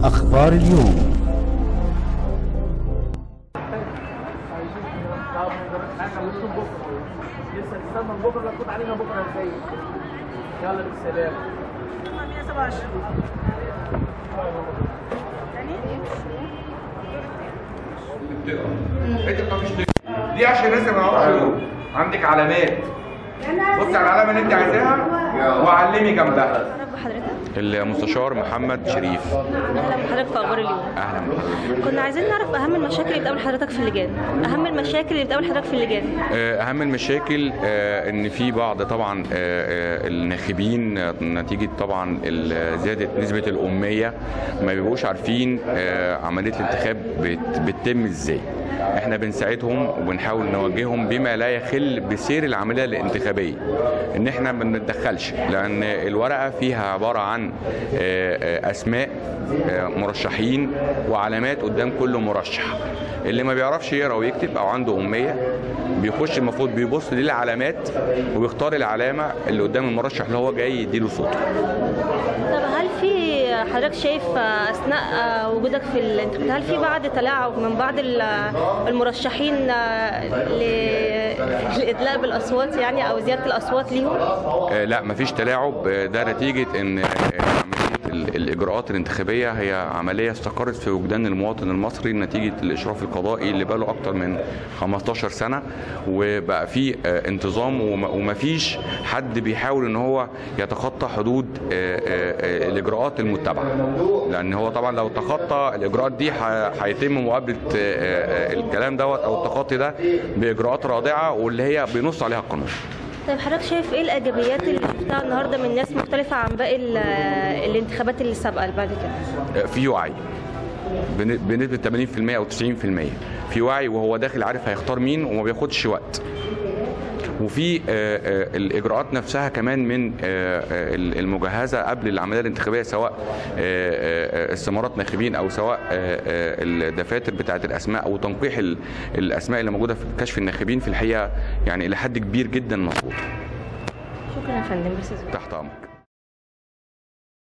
أخبار اليوم لسه نستنى بكره نفوت علينا بكره ازاي يلا بالسلامه 127 انت ما فيش دي عشان الناس ما يعرفوش عندك علامات بصي على العلامه اللي انت عايزاها وعلمي جنبها بحضرتك المستشار محمد شريف اهلا بحضرتك في اخبار اليوم اهلا بحضرتك كنا عايزين نعرف اهم المشاكل اللي بتقابل حضرتك في اللجان اهم المشاكل اللي بتقابل حضرتك في اللجان آه، اهم المشاكل آه، ان في بعض طبعا آه، آه، الناخبين آه، نتيجه طبعا ال- زياده نسبه الاميه ما بيبقوش عارفين آه، عمليه الانتخاب بت- بتتم ازاي احنا بنساعدهم وبنحاول نوجههم بما لا يخل بسير العمليه الانتخابيه ان احنا ما بنتدخلش لان الورقه فيها عباره عن آه، آه، اسماء آه، مرشحين وعلامات قدام كل مرشح اللي ما بيعرفش يقرا ويكتب او عنده اميه بيخش المفروض بيبص للعلامات وبيختار العلامه اللي قدام المرشح اللي هو جاي يديله صوته طب هل في حضرتك شايف اثناء وجودك في الانتخابات هل في بعض تلاعب من بعض ال- المرشحين ل- لادلاء بالاصوات يعني او زياده الاصوات ليهم آه، لا مفيش تلاعب آه، ده نتيجه ان آه، عمليه ال- الاجراءات الانتخابيه هي عمليه استقرت في وجدان المواطن المصري نتيجه الاشراف القضائي اللي بقاله اكتر من 15 سنه وبقى في آه، انتظام وما- ومفيش حد بيحاول ان هو يتخطى حدود آه، آه، آه، الاجراءات المتبعه لان هو طبعا لو تخطى الاجراءات دي ح- هيتم مقابله آه، آه، الكلام دوت او التخطي ده باجراءات رادعه واللي هي بينص عليها القانون طيب حضرتك شايف ايه الايجابيات اللي شفتها النهارده من ناس مختلفه عن باقي ال- الانتخابات اللي سابقه اللي بعد كده في وعي بن- بنسبه 80% او 90% في وعي وهو داخل عارف هيختار مين وما بياخدش وقت وفي آه، آه، الاجراءات نفسها كمان من آه، آه، المجهزه قبل العمليه الانتخابيه سواء آه، آه، آه، استمارات ناخبين او سواء آه، آه، الدفاتر بتاعه الاسماء او تنقيح ال- الاسماء اللي موجوده في كشف الناخبين في الحقيقه يعني الى حد كبير جدا مظبوط شكرا يا فندم بس تحت امرك